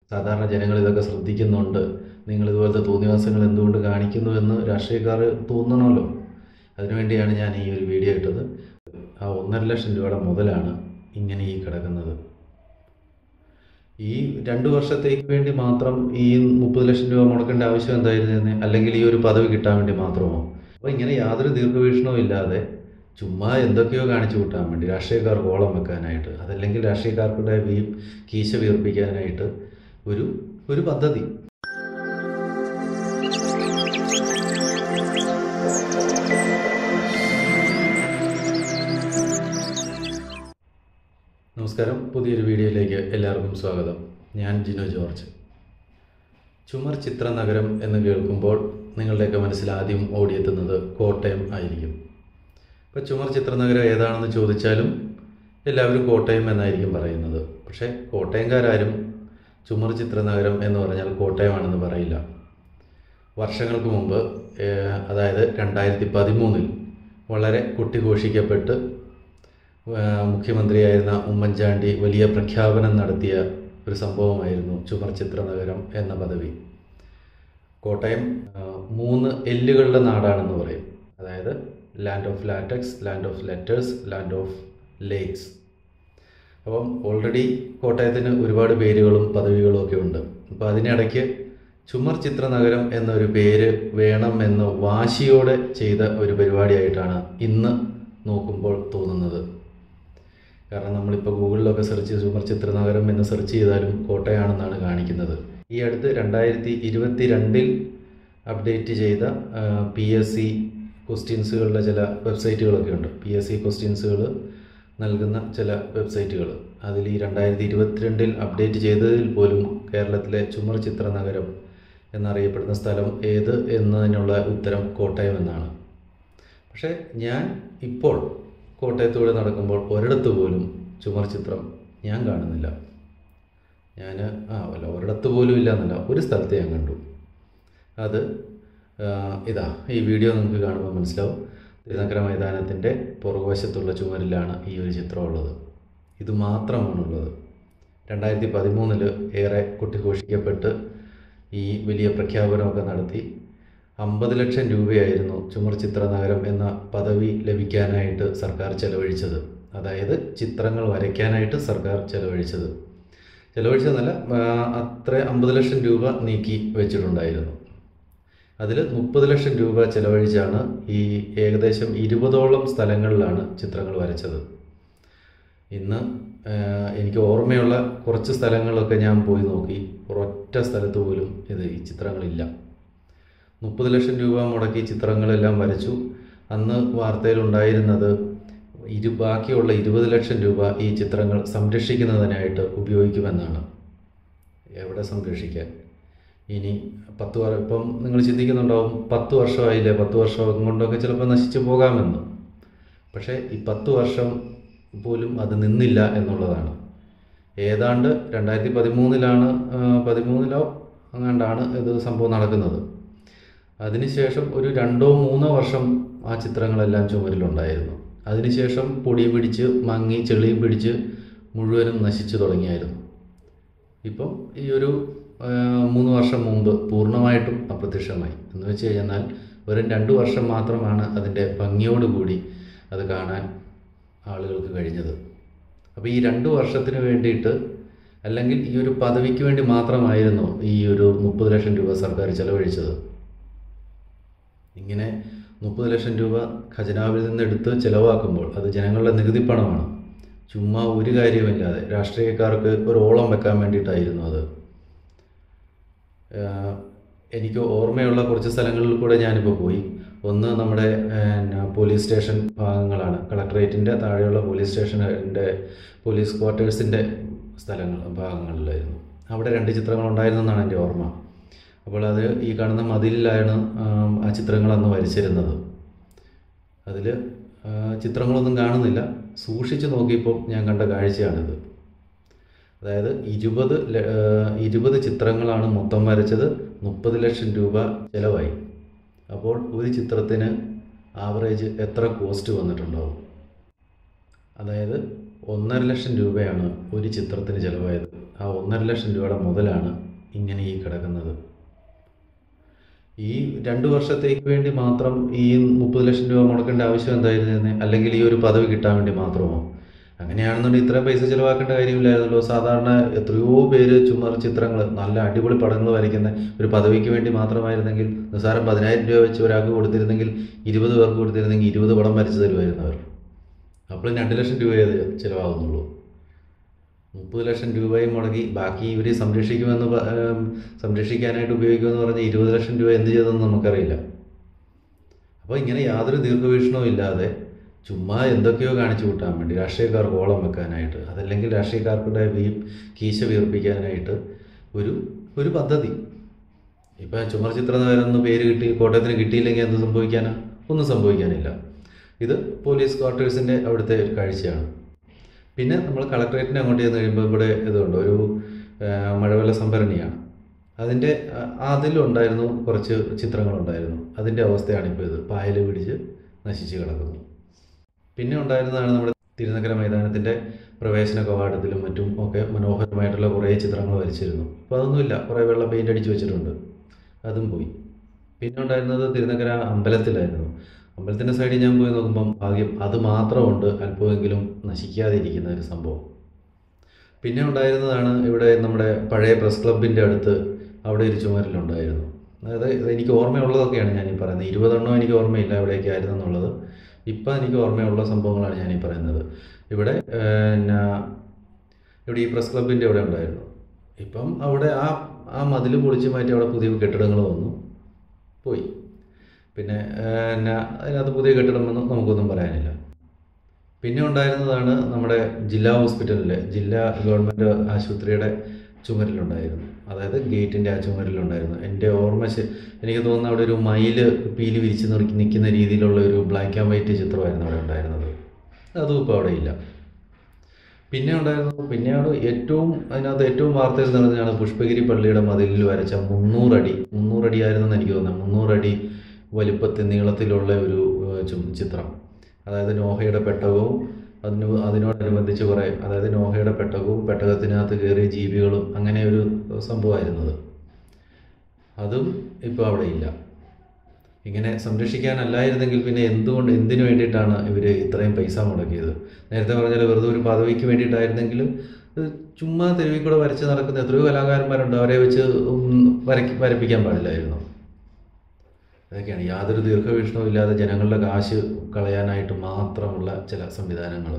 സാധാരണ ജനങ്ങൾ ഇതൊക്കെ ശ്രദ്ധിക്കുന്നുണ്ട് നിങ്ങൾ ഇതുപോലത്തെ തോന്നിവാസങ്ങൾ എന്തുകൊണ്ട് കാണിക്കുന്നു എന്ന് രാഷ്ട്രീയക്കാർ തോന്നണമല്ലോ അതിനുവേണ്ടിയാണ് ഞാൻ ഈ ഒരു വീഡിയോ ഇട്ടത് ആ ഒന്നര ലക്ഷം രൂപയുടെ മുതലാണ് ഇങ്ങനെ ഈ കിടക്കുന്നത് ഈ രണ്ട് വർഷത്തേക്ക് വേണ്ടി മാത്രം ഈ മുപ്പത് ലക്ഷം രൂപ മുടക്കേണ്ട ആവശ്യം എന്തായിരുന്നു അല്ലെങ്കിൽ ഈ ഒരു പദവി കിട്ടാൻ വേണ്ടി മാത്രമോ അപ്പോൾ ഇങ്ങനെ യാതൊരു ദീർഘവീക്ഷണവും ഇല്ലാതെ ചുമ്മാ എന്തൊക്കെയോ കാണിച്ചു കൂട്ടാൻ വേണ്ടി രാഷ്ട്രീയക്കാർക്ക് ഓളം വെക്കാനായിട്ട് അതല്ലെങ്കിൽ രാഷ്ട്രീയക്കാർക്കുടെ വീ കീശ വീർപ്പിക്കാനായിട്ട് ഒരു ഒരു പദ്ധതി നമസ്കാരം പുതിയൊരു വീഡിയോയിലേക്ക് എല്ലാവർക്കും സ്വാഗതം ഞാൻ ജിനോ ജോർജ് ചുമർ ചിത്ര നഗരം എന്ന് കേൾക്കുമ്പോൾ നിങ്ങളുടെയൊക്കെ മനസ്സിൽ ആദ്യം ഓടിയെത്തുന്നത് കോട്ടയം ആയിരിക്കും ഇപ്പോൾ ചുമർ ചിത്ര നഗരം ഏതാണെന്ന് ചോദിച്ചാലും എല്ലാവരും കോട്ടയം എന്നായിരിക്കും പറയുന്നത് പക്ഷേ കോട്ടയംകാരും ചുമർ ചിത്ര നഗരം എന്ന് പറഞ്ഞാൽ കോട്ടയമാണെന്ന് പറയില്ല വർഷങ്ങൾക്ക് മുമ്പ് ഏഹ്, അതായത് രണ്ടായിരത്തി പതിമൂന്നിൽ വളരെ കുട്ടിഘോഷിക്കപ്പെട്ട് ഏഹ്, മുഖ്യമന്ത്രിയായിരുന്ന ഉമ്മൻചാണ്ടി വലിയ പ്രഖ്യാപനം നടത്തിയ ഒരു സംഭവമായിരുന്നു ചുമർ ചിത്ര നഗരം എന്ന പദവി കോട്ടയം ഏഹ്, മൂന്ന് എല്ലുകളുടെ നാടാണെന്ന് പറയും അതായത് land of latex land of letters land of lakes അപ്പം ഓൾറെഡി കോട്ടയത്തിന് ഒരുപാട് പേരുകളും പദവികളും ഒക്കെ ഉണ്ട് അപ്പോൾ അതിനിടയ്ക്ക് ചുമർ ചിത്ര നഗരം എന്നൊരു പേര് വേണം എന്ന് വാശിയോടെ ചെയ്ത ഒരു പരിപാടിയായിട്ടാണ് ഇന്ന് നോക്കുമ്പോൾ തോന്നുന്നത് കാരണം നമ്മളിപ്പോൾ ഗൂഗിളിലൊക്കെ സെർച്ച് ചെയ്ത് ചുമർ ചിത്ര നഗരം എന്ന് സെർച്ച് ചെയ്താലും കോട്ടയമാണെന്നാണ് കാണിക്കുന്നത് ഈ അടുത്ത് രണ്ടായിരത്തി ഇരുപത്തി രണ്ടിൽ അപ്ഡേറ്റ് ചെയ്ത പി എസ് സി ക്വസ്റ്റ്യൻസുകളുടെ ചില വെബ്സൈറ്റുകളൊക്കെ ഉണ്ട് പി എസ് സി ക്വസ്റ്റ്യൻസുകൾ നൽകുന്ന ചില വെബ്സൈറ്റുകൾ അതിൽ ഈ രണ്ടായിരത്തി ഇരുപത്തിരണ്ടിൽ അപ്ഡേറ്റ് ചെയ്തതിൽ പോലും കേരളത്തിലെ ചുമർ ചിത്ര നഗരം എന്നറിയപ്പെടുന്ന സ്ഥലം ഏത് എന്നതിനുള്ള ഉത്തരം കോട്ടയം എന്നാണ് പക്ഷേ ഞാൻ ഇപ്പോൾ കോട്ടയത്തൂടെ നടക്കുമ്പോൾ ഒരിടത്ത് പോലും ചുമർ ചിത്രം ഞാൻ കാണുന്നില്ല ഞാൻ ആ അല്ല ഒരിടത്ത് പോലും ഇല്ല എന്നല്ല ഒരു സ്ഥലത്ത് ഞാൻ കണ്ടു അത് ആ, ഇതാ ഈ വീഡിയോ നിങ്ങൾക്ക് കാണുമ്പോൾ മനസ്സിലാവും തിരുനക്കര മൈതാനത്തിൻ്റെ പുറകുവശത്തുള്ള ചുമരിലാണ് ഈ ഒരു ചിത്രം ഉള്ളത് ഇത് മാത്രമാണുള്ളത് രണ്ടായിരത്തി പതിമൂന്നിൽ ഏറെ കുട്ടിഘോഷിക്കപ്പെട്ട് ഈ വലിയ പ്രഖ്യാപനമൊക്കെ നടത്തി അമ്പത് ലക്ഷം രൂപയായിരുന്നു ചുമർ ചിത്ര നഗരം എന്ന പദവി ലഭിക്കാനായിട്ട് സർക്കാർ ചെലവഴിച്ചത് അതായത് ചിത്രങ്ങൾ വരയ്ക്കാനായിട്ട് സർക്കാർ ചെലവഴിച്ചത് ചെലവഴിച്ചതെന്നല്ല ആ, അത്ര അമ്പത് ലക്ഷം രൂപ നീക്കി വെച്ചിട്ടുണ്ടായിരുന്നു അതിൽ മുപ്പത് ലക്ഷം രൂപ ചെലവഴിച്ചാണ് ഈ ഏകദേശം ഇരുപതോളം സ്ഥലങ്ങളിലാണ് ചിത്രങ്ങൾ വരച്ചത് ഇന്ന് ആ, എനിക്ക് ഓർമ്മയുള്ള കുറച്ച് സ്ഥലങ്ങളിലൊക്കെ ഞാൻ പോയി നോക്കി ഒരൊറ്റ സ്ഥലത്ത് പോലും ഇത് ഈ ചിത്രങ്ങളില്ല മുപ്പത് ലക്ഷം രൂപ മുടക്കി ചിത്രങ്ങളെല്ലാം വരച്ചു അന്ന് വാർത്തയിലുണ്ടായിരുന്നത് ഇരു ബാക്കിയുള്ള ഇരുപത് ലക്ഷം രൂപ ഈ ചിത്രങ്ങൾ സംരക്ഷിക്കുന്നതിനായിട്ട് ഉപയോഗിക്കുമെന്നാണ് എവിടെ സംരക്ഷിക്കാൻ ഇനി പത്ത് വർ ഇപ്പം നിങ്ങൾ ചിന്തിക്കുന്നുണ്ടാവും പത്ത് വർഷമായില്ലേ പത്ത് വർഷം കൊണ്ടൊക്കെ ചിലപ്പോൾ നശിച്ചു പോകാമെന്ന് പക്ഷേ ഈ പത്ത് വർഷം പോലും അത് നിന്നില്ല എന്നുള്ളതാണ് ഏതാണ്ട് രണ്ടായിരത്തി പതിമൂന്നിലാണ് പതിമൂന്നിലോ അങ്ങാണ്ടാണ് ഇത് സംഭവം നടക്കുന്നത് അതിനുശേഷം ഒരു രണ്ടോ മൂന്നോ വർഷം ആ ചിത്രങ്ങളെല്ലാം ചുമരിലുണ്ടായിരുന്നു അതിനുശേഷം പൊടി പിടിച്ച് മങ്ങി ചെളിയും പിടിച്ച് മുഴുവനും നശിച്ചു തുടങ്ങിയായിരുന്നു ഇപ്പം ഈ ഒരു ആ, മൂന്ന് വർഷം മുമ്പ് പൂർണ്ണമായിട്ടും അപ്രത്യക്ഷമായി എന്ന് വെച്ച് കഴിഞ്ഞാൽ വെറും രണ്ട് വർഷം മാത്രമാണ് അതിൻ്റെ ഭംഗിയോടുകൂടി അത് കാണാൻ ആളുകൾക്ക് കഴിഞ്ഞത് അപ്പോൾ ഈ രണ്ട് വർഷത്തിന് വേണ്ടിയിട്ട് അല്ലെങ്കിൽ ഈ ഒരു പദവിക്ക് വേണ്ടി മാത്രമായിരുന്നു ഈ ഒരു മുപ്പത് ലക്ഷം രൂപ സർക്കാർ ചെലവഴിച്ചത് ഇങ്ങനെ മുപ്പത് ലക്ഷം രൂപ ഖജനാവിൽ നിന്ന് എടുത്ത് ചിലവാക്കുമ്പോൾ അത് ജനങ്ങളുടെ നികുതി പണമാണ് ചുമ്മാ ഒരു കാര്യമില്ലാതെ രാഷ്ട്രീയക്കാർക്ക് ഒരു ഓളം വെക്കാൻ വേണ്ടിയിട്ടായിരുന്നു അത് ആഹ് എനിക്ക് ഓർമ്മയുള്ള കുറച്ച് സ്ഥലങ്ങളിൽ കൂടെ ഞാനിപ്പോൾ പോയി ഒന്ന് നമ്മുടെ പിന്നെ പോലീസ് സ്റ്റേഷൻ ഭാഗങ്ങളാണ് കളക്ടറേറ്റിൻ്റെ താഴെയുള്ള പോലീസ് സ്റ്റേഷൻ്റെ പോലീസ് ക്വാർട്ടേഴ്സിൻ്റെ സ്ഥലങ്ങൾ ഭാഗങ്ങളിലായിരുന്നു അവിടെ രണ്ട് ചിത്രങ്ങൾ ഉണ്ടായിരുന്നെന്നാണ് എൻ്റെ ഓർമ്മ അപ്പോൾ അത് ഈ കാണുന്ന മതിലിലാണ് ആം, ആ ചിത്രങ്ങൾ അന്ന് വരച്ചിരുന്നത് അതിൽ ചിത്രങ്ങളൊന്നും കാണുന്നില്ല സൂക്ഷിച്ച് നോക്കിയപ്പോൾ ഞാൻ കണ്ട കാഴ്ചയാണിത് അതായത് ഇരുപത് ല- ഏഹ് ഇരുപത് ചിത്രങ്ങളാണ് മൊത്തം വരച്ചത് മുപ്പത് ലക്ഷം രൂപ ചിലവായി അപ്പോൾ ഒരു ചിത്രത്തിന് ആവറേജ് എത്ര കോസ്റ്റ് വന്നിട്ടുണ്ടാവും അതായത് ഒന്നര ലക്ഷം രൂപയാണ് ഒരു ചിത്രത്തിന് ചിലവായത് ആ ഒന്നര ലക്ഷം രൂപയുടെ മുതലാണ് ഇങ്ങനെ ഈ കിടക്കുന്നത് ഈ രണ്ട് വർഷത്തേക്ക് വേണ്ടി മാത്രം ഈ മുപ്പത് ലക്ഷം രൂപ മുടക്കേണ്ട ആവശ്യം എന്തായിരുന്നു അല്ലെങ്കിൽ ഈ ഒരു പദവി കിട്ടാൻ വേണ്ടി മാത്രമോ അങ്ങനെയാണെന്നുണ്ടെങ്കിൽ ഇത്ര പൈസ ചിലവാക്കേണ്ട കാര്യമില്ലായിരുന്നല്ലോ സാധാരണ എത്രയോ പേര് ചുമർ ചിത്രങ്ങൾ നല്ല അടിപൊളി പടങ്ങൾ വരയ്ക്കുന്ന ഒരു പദവിക്ക് വേണ്ടി മാത്രമായിരുന്നെങ്കിൽ നിസ്സാരം പതിനായിരം രൂപ വെച്ച് ഒരാൾക്ക് കൊടുത്തിരുന്നെങ്കിൽ ഇരുപത് പേർക്ക് കൊടുത്തിരുന്നെങ്കിൽ ഇരുപത് പടം വരച്ച് തരുമായിരുന്നു അവർ അപ്പോൾ രണ്ട് ലക്ഷം രൂപയേ അത് ചിലവാകുന്നുള്ളൂ മുപ്പത് ലക്ഷം രൂപയും മുടക്കി ബാക്കി ഇവർ സംരക്ഷിക്കുമെന്ന് പ- ഏം, സംരക്ഷിക്കാനായിട്ട് ഉപയോഗിക്കുമെന്ന് പറഞ്ഞ് ഇരുപത് ലക്ഷം രൂപ എന്ത് ചെയ്തെന്ന് നമുക്കറിയില്ല അപ്പോൾ ഇങ്ങനെ യാതൊരു ദീർഘവീക്ഷണവും ഇല്ലാതെ ചുമ്മാ എന്തൊക്കെയോ കാണിച്ചു കൂട്ടാൻ വേണ്ടി രാഷ്ട്രീയക്കാർക്ക് ഓളം വെക്കാനായിട്ട് അതല്ലെങ്കിൽ രാഷ്ട്രീയക്കാർക്കുടെ വീ കീശ വീർപ്പിക്കാനായിട്ട് ഒരു ഒരു പദ്ധതി ഇപ്പം ചുമർ ചിത്രനഗരെന്ന് പേര് കിട്ടി കോട്ടയത്തിന് കിട്ടിയില്ലെങ്കിൽ എന്ത് സംഭവിക്കാനാ ഒന്നും സംഭവിക്കാനില്ല ഇത് പോലീസ് ക്വാർട്ടേഴ്സിൻ്റെ അവിടുത്തെ ഒരു കാഴ്ചയാണ് പിന്നെ നമ്മൾ കളക്ടറേറ്റിന് അങ്ങോട്ട് ചെന്ന് കഴിയുമ്പോൾ ഇവിടെ ഇതുണ്ട് ഒരു ആ, മഴവെള്ള സംഭരണിയാണ് അതിൻ്റെ ആ, അതിലുണ്ടായിരുന്നു കുറച്ച് ചിത്രങ്ങളുണ്ടായിരുന്നു അതിൻ്റെ അവസ്ഥയാണ് ഇപ്പോൾ ഇത് പായൽ പിടിച്ച് നശിച്ച് കിടക്കുന്നു പിന്നെ ഉണ്ടായിരുന്നതാണ് നമ്മുടെ തിരുനക്കര മൈതാനത്തിൻ്റെ പ്രവേശന കവാടത്തിലും മറ്റും ഒക്കെ മനോഹരമായിട്ടുള്ള കുറേ ചിത്രങ്ങൾ വരച്ചിരുന്നു അപ്പോൾ അതൊന്നുമില്ല കുറേ വെള്ള പെയിൻ്റ് അടിച്ച് വെച്ചിട്ടുണ്ട് അതും പോയി പിന്നെ ഉണ്ടായിരുന്നത് തിരുനക്കര അമ്പലത്തിലായിരുന്നു അമ്പലത്തിൻ്റെ സൈഡിൽ ഞാൻ പോയി നോക്കുമ്പം ഭാഗ്യം അത് മാത്രമുണ്ട് അല്പമെങ്കിലും നശിക്കാതിരിക്കുന്ന ഒരു സംഭവം പിന്നെ ഉണ്ടായിരുന്നതാണ് ഇവിടെ നമ്മുടെ പഴയ പ്രസ് ക്ലബിൻ്റെ അടുത്ത് അവിടെ ഒരു ചുമരിലുണ്ടായിരുന്നു അതായത് ഇത് എനിക്ക് ഓർമ്മയുള്ളതൊക്കെയാണ് ഞാൻ ഈ പറയുന്നത് ഇരുപതെണ്ണം എനിക്ക് ഓർമ്മയില്ല എവിടെയൊക്കെ ആയിരുന്നു എന്നുള്ളത് ഇപ്പം എനിക്ക് ഓർമ്മയുള്ള സംഭവങ്ങളാണ് ഞാൻ ഈ പറയുന്നത് ഇവിടെ പിന്നെ ഇവിടെ ഈ പ്രസ് ക്ലബിൻ്റെ അവിടെ ഉണ്ടായിരുന്നു ഇപ്പം അവിടെ ആ ആ മതിൽ പൊളിച്ച് മാറ്റി അവിടെ പുതിയ കെട്ടിടങ്ങൾ വന്നു പോയി പിന്നെ പിന്നെ അതിനകത്ത് പുതിയ കെട്ടിടം വന്നു നമുക്കൊന്നും പറയാനില്ല പിന്നെ ഉണ്ടായിരുന്നതാണ് നമ്മുടെ ജില്ലാ ഹോസ്പിറ്റലിലെ ജില്ലാ ഗവൺമെൻറ് ആശുപത്രിയുടെ ചുമരിലുണ്ടായിരുന്നു അതായത് ഗേറ്റിൻ്റെ ആ ചുമരിലുണ്ടായിരുന്നു എൻ്റെ ഓർമ്മ ശ- എനിക്ക് തോന്നുന്നു അവിടെ ഒരു മയിൽ പീലി വിരിച്ച് നിർക്കി നിൽക്കുന്ന രീതിയിലുള്ള ഒരു ബ്ലാക്ക് ആൻഡ് വൈറ്റ് ചിത്രമായിരുന്നു അവിടെ ഉണ്ടായിരുന്നത് അതും ഇപ്പോൾ അവിടെ ഇല്ല പിന്നെ ഉണ്ടായിരുന്നു പിന്നെയാണ് ഏറ്റവും അതിനകത്ത് ഏറ്റവും വാർത്തയിൽ നടന്നതാണ് പുഷ്പഗിരി പള്ളിയുടെ മതിലിൽ വരച്ച മുന്നൂറടി മുന്നൂറടി ആയിരുന്നെന്ന് എനിക്ക് തോന്നുന്നത് മുന്നൂറടി വലുപ്പത്തിൽ നീളത്തിലുള്ള ഒരു ഏഹ്, ചും- ചിത്രം അതായത് നോഹയുടെ പെട്ടകവും അതിന് അതിനോടനുബന്ധിച്ച് കുറേ അതായത് നോഹയുടെ പെട്ടകവും പെട്ടകത്തിനകത്ത് കയറിയ ജീവികളും അങ്ങനെ ഒരു സംഭവമായിരുന്നത് അതും ഇപ്പോൾ അവിടെ ഇല്ല ഇങ്ങനെ സംരക്ഷിക്കാനല്ലായിരുന്നെങ്കിൽ പിന്നെ എന്തുകൊണ്ട് എന്തിനു വേണ്ടിയിട്ടാണ് ഇവർ ഇത്രയും പൈസ മുടക്കിയത് നേരത്തെ പറഞ്ഞാൽ വെറുതെ ഒരു പദവിക്ക് വേണ്ടിയിട്ടായിരുന്നെങ്കിൽ ഇത് ചുമ്മാ തെരുവിൽ കൂടെ വരച്ച് നടക്കുന്ന എത്രയോ കലാകാരന്മാരുണ്ട് അവരെ വെച്ച് ഉം വരയ്ക്ക് വരപ്പിക്കാൻ പാടില്ലായിരുന്നു ഇതൊക്കെയാണ് യാതൊരു ദീർഘവീക്ഷണവും ഇല്ലാതെ ജനങ്ങളുടെ കാശ് കളയാനായിട്ട് മാത്രമുള്ള ചില സംവിധാനങ്ങൾ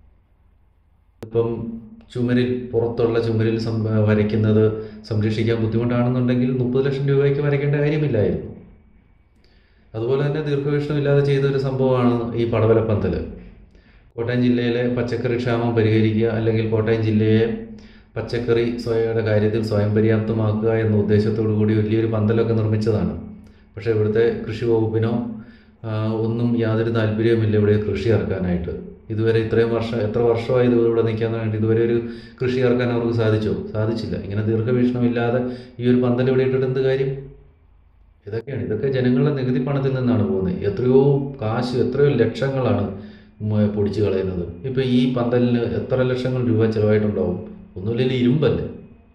ഇപ്പം ചുമരിൽ പുറത്തുള്ള ചുമരിൽ സം വരയ്ക്കുന്നത് സംരക്ഷിക്കാൻ ബുദ്ധിമുട്ടാണെന്നുണ്ടെങ്കിൽ മുപ്പത് ലക്ഷം രൂപയ്ക്ക് വരയ്ക്കേണ്ട കാര്യമില്ലായിരുന്നു അതുപോലെ തന്നെ ദീർഘവീക്ഷണം ഇല്ലാതെ ചെയ്ത ഒരു സംഭവമാണ് ഈ പടവലപ്പന്തൽ കോട്ടയം ജില്ലയിലെ പച്ചക്കറി ക്ഷാമം പരിഹരിക്കുക അല്ലെങ്കിൽ കോട്ടയം ജില്ലയെ പച്ചക്കറി സ്വയയുടെ കാര്യത്തിൽ സ്വയം പര്യാപ്തമാക്കുക എന്ന ഉദ്ദേശത്തോടു കൂടി വലിയൊരു പന്തലൊക്കെ നിർമ്മിച്ചതാണ് പക്ഷേ ഇവിടുത്തെ കൃഷി വകുപ്പിനോ ആ, ഒന്നും യാതൊരു താല്പര്യവുമില്ല ഇവിടെ കൃഷി ഇറക്കാനായിട്ട് ഇതുവരെ ഇത്രയും വർഷം എത്ര വർഷമായി ഇത് ഇവിടെ നിൽക്കാൻ വേണ്ടി ഇതുവരെ ഒരു കൃഷി ഇറക്കാൻ അവർക്ക് സാധിച്ചോ സാധിച്ചില്ല ഇങ്ങനെ ദീർഘവീക്ഷണമില്ലാതെ ഈ ഒരു പന്തൽ ഇവിടെ ഇട്ടിട്ട് എന്ത് കാര്യം ഇതൊക്കെയാണ് ഇതൊക്കെ ജനങ്ങളുടെ നികുതി പണത്തിൽ നിന്നാണ് പോകുന്നത് എത്രയോ കാശ് എത്രയോ ലക്ഷങ്ങളാണ് മ- പൊടിച്ച് കളയുന്നത് ഇപ്പോൾ ഈ പന്തലിന് എത്ര ലക്ഷങ്ങൾ രൂപ ചിലവായിട്ടുണ്ടാവും ഒന്നുമില്ലെങ്കിൽ ഇരുമ്പല്ലേ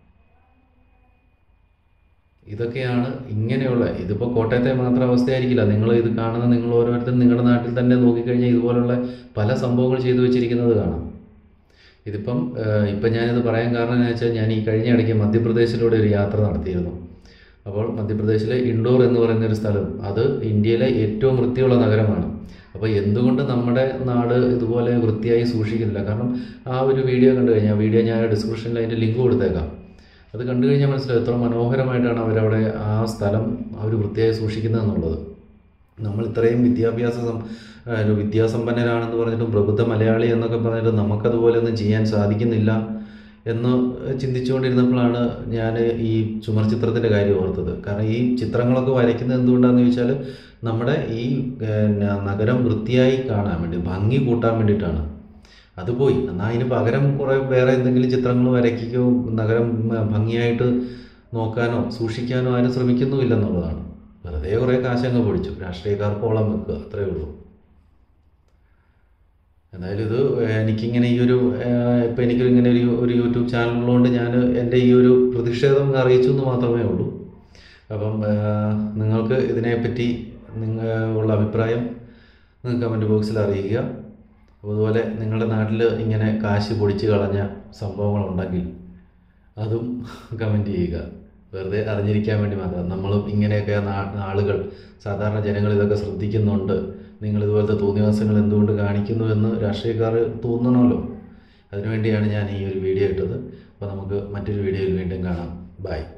ഇതൊക്കെയാണ് ഇങ്ങനെയുള്ള ഇതിപ്പോൾ കോട്ടയത്തെ മാത്രം അവസ്ഥയായിരിക്കില്ല നിങ്ങൾ ഇത് കാണുന്ന നിങ്ങൾ ഓരോരുത്തരും നിങ്ങളുടെ നാട്ടിൽ തന്നെ നോക്കിക്കഴിഞ്ഞാൽ ഇതുപോലുള്ള പല സംഭവങ്ങൾ ചെയ്തു വെച്ചിരിക്കുന്നത് കാണാം ഇതിപ്പം ഏഹ്, ഇപ്പം ഞാനിത് പറയാൻ കാരണം എന്ന് വെച്ചാൽ ഞാൻ ഈ കഴിഞ്ഞ ഇടയ്ക്ക് മധ്യപ്രദേശിലൂടെ ഒരു യാത്ര നടത്തിയിരുന്നു അപ്പോൾ മധ്യപ്രദേശിലെ ഇൻഡോർ എന്ന് പറയുന്ന ഒരു സ്ഥലം അത് ഇന്ത്യയിലെ ഏറ്റവും വൃത്തിയുള്ള നഗരമാണ് അപ്പോൾ എന്തുകൊണ്ട് നമ്മുടെ നാട് ഇതുപോലെ വൃത്തിയായി സൂക്ഷിക്കുന്നില്ല കാരണം ആ ഒരു വീഡിയോ കണ്ടു കഴിഞ്ഞാൽ ആ വീഡിയോ ഞാൻ ഡിസ്ക്രിപ്ഷനിൽ അതിൻ്റെ ലിങ്ക് കൊടുത്തേക്കാം അത് കണ്ടു കഴിഞ്ഞാൽ മനസ്സിലാവും എത്ര മനോഹരമായിട്ടാണ് അവരവിടെ ആ സ്ഥലം അവർ വൃത്തിയായി സൂക്ഷിക്കുന്നതെന്നുള്ളത് നമ്മൾ ഇത്രയും വിദ്യാഭ്യാസ സം- ആ, ഒരു വിദ്യാസമ്പന്നരാണെന്ന് പറഞ്ഞിട്ടും പ്രബുദ്ധ മലയാളി എന്നൊക്കെ പറഞ്ഞിട്ട് നമുക്കതുപോലെ ഒന്നും ചെയ്യാൻ സാധിക്കുന്നില്ല എന്ന് ചിന്തിച്ചുകൊണ്ടിരുന്നപ്പോഴാണ് ഞാൻ ഈ ചുമർ ചിത്രത്തിൻ്റെ കാര്യം ഓർത്തത് കാരണം ഈ ചിത്രങ്ങളൊക്കെ വരയ്ക്കുന്നത് എന്തുകൊണ്ടാണെന്ന് ചോദിച്ചാൽ നമ്മുടെ ഈ പിന്നെ നഗരം വൃത്തിയായി കാണാൻ വേണ്ടി ഭംഗി കൂട്ടാൻ വേണ്ടിയിട്ടാണ് അത് പോയി എന്നാൽ അതിന് പകരം കുറേ വേറെ എന്തെങ്കിലും ചിത്രങ്ങൾ വരയ്ക്കുകയോ നഗരം ഉം, ഭംഗിയായിട്ട് നോക്കാനോ സൂക്ഷിക്കാനോ ആരും ശ്രമിക്കുന്നുമില്ലെന്നുള്ളതാണ് വെറുതെ കുറേ കാശങ്ങ് പൊടിച്ചു രാഷ്ട്രീയക്കാർക്ക് ഓളം വെക്കുക അത്രയേ ഉള്ളൂ എന്തായാലും ഇത് എനിക്കിങ്ങനെ ഈ ഒരു ഇപ്പം എനിക്ക് ഇങ്ങനെ ഒരു ഒരു യൂട്യൂബ് ചാനലുള്ളതുകൊണ്ട് ഞാൻ എൻ്റെ ഈ ഒരു പ്രതിഷേധം അറിയിച്ചു എന്ന് മാത്രമേ ഉള്ളൂ അപ്പം ആ, നിങ്ങൾക്ക് ഇതിനെപ്പറ്റി നിങ്ങൾ ഉള്ള അഭിപ്രായം നിങ്ങൾ കമൻറ്റ് ബോക്സിൽ അറിയിക്കുക അതുപോലെ നിങ്ങളുടെ നാട്ടിൽ ഇങ്ങനെ കാശ് പൊടിച്ച് കളഞ്ഞ സംഭവങ്ങളുണ്ടെങ്കിൽ അതും കമൻറ്റ് ചെയ്യുക വെറുതെ അറിഞ്ഞിരിക്കാൻ വേണ്ടി മാത്രം നമ്മളും ഇങ്ങനെയൊക്കെ നാ- ആളുകൾ സാധാരണ ജനങ്ങൾ ഇതൊക്കെ ശ്രദ്ധിക്കുന്നുണ്ട് നിങ്ങൾ ഇതുപോലത്തെ തോന്നിവാസങ്ങൾ എന്തുകൊണ്ട് കാണിക്കുന്നു എന്ന് രാഷ്ട്രീയക്കാർ തോന്നണമല്ലോ അതിനുവേണ്ടിയാണ് ഞാൻ ഈ ഒരു വീഡിയോ ഇട്ടത് അപ്പോൾ നമുക്ക് മറ്റൊരു വീഡിയോയിൽ വീണ്ടും കാണാം ബൈ